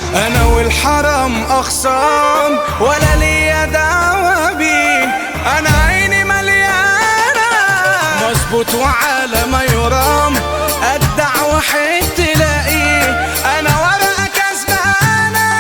انا والحرام اخصام ولا ليا دعوه بيه انا عيني مليانه مظبوط وعلى ما يرام ادع واحد تلاقيه انا ورقه كسبانه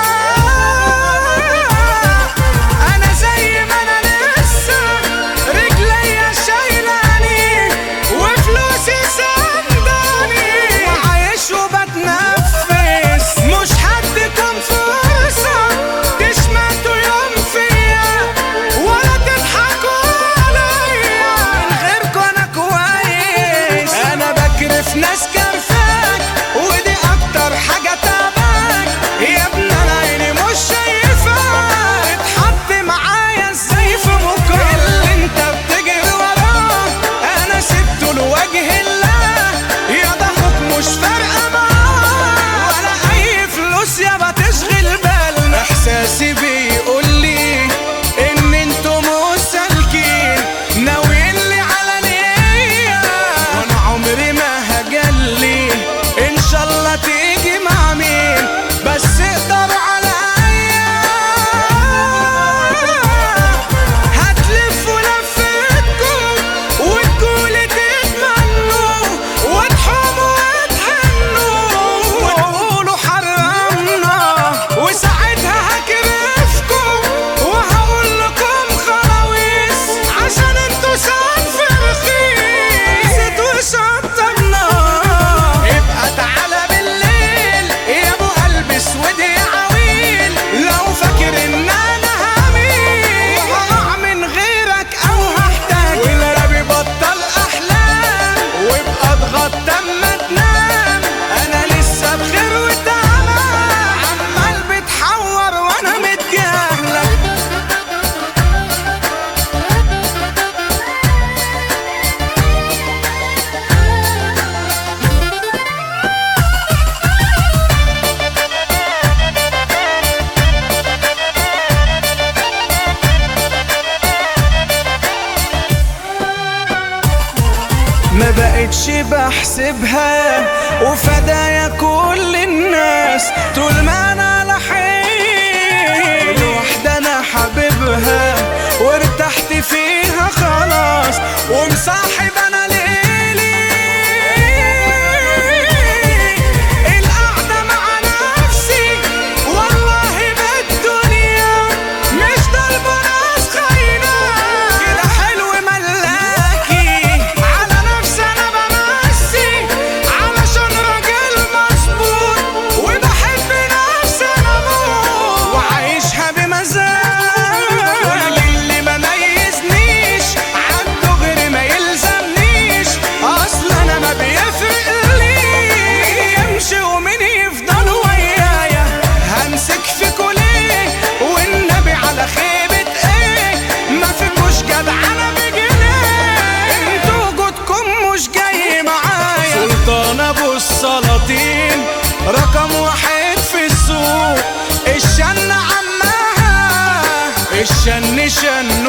انا زي ما انا لسه رجليا شايلاني وفلوسي سنداني وعايش وبتنفس مش هديكم فرصة تشمتوا يوم فيا ولا تضحكوا عليا من غيركم انا كويس انا بكرف ناس كرفاك ودي اكتر حاجة تعباك يا ابني انا عيني مش شايفاك اتحط معايا ازاي في بكرة اللي انت بتجري وراه انا سبته لوجه الله يا ضحك مش فارقة معاه ولا اي فلوس يابا تشغل بالنا احساسي بيقول لي ان انتوا مش سالكين ناويين لي على نية وانا عمري ما هجلي ان شاء الله تيجي مع مين بس اقدروا عليا هتلفوا لفتكم وتقولي تتمنوا وتحوموا وتحنوا وتقولوا حرمنا وساعتها هكرفكم وهقول لكم خلاويص عشان انتوا صنف رخيص زيت وشطبنا ابقى تعالى بالليل يا ابو قلب اسود يا عويل لو فاكر ان انا هميل وهقع من غيرك او هحتاج والربي بطل احلام وابقى اضغط اما تنام انا لسه بخير وتمام عمال بتحور وانا متجاهلك ما بقتش بحسبها وفدايا كل الناس طول ما انا على حيل واحدة انا حبيبها وارتحت فيها خلاص ومصاحب انا ليلي القعدة مع نفسي والله بالدنيا مش طالبة ناس خاينة كده حلو ملاكي على نفسي انا بمسي علشان راجل مظبوط وبحب نفسي انا موت وعايشها بمزاج اللي ما ميزنيش عنده غير ما يلزمنيش اصل انا ما بيفرقليش مين يمشي ومين يفضل ويايا همسك فيكوا ليه والنبي على خيبة ايه ما فيكوش جدعنة بجنيه انتوا وجودكم مش جاي معايا سلطان ابو السلاطين رقم واحد في السوق الشن عمها الشن شن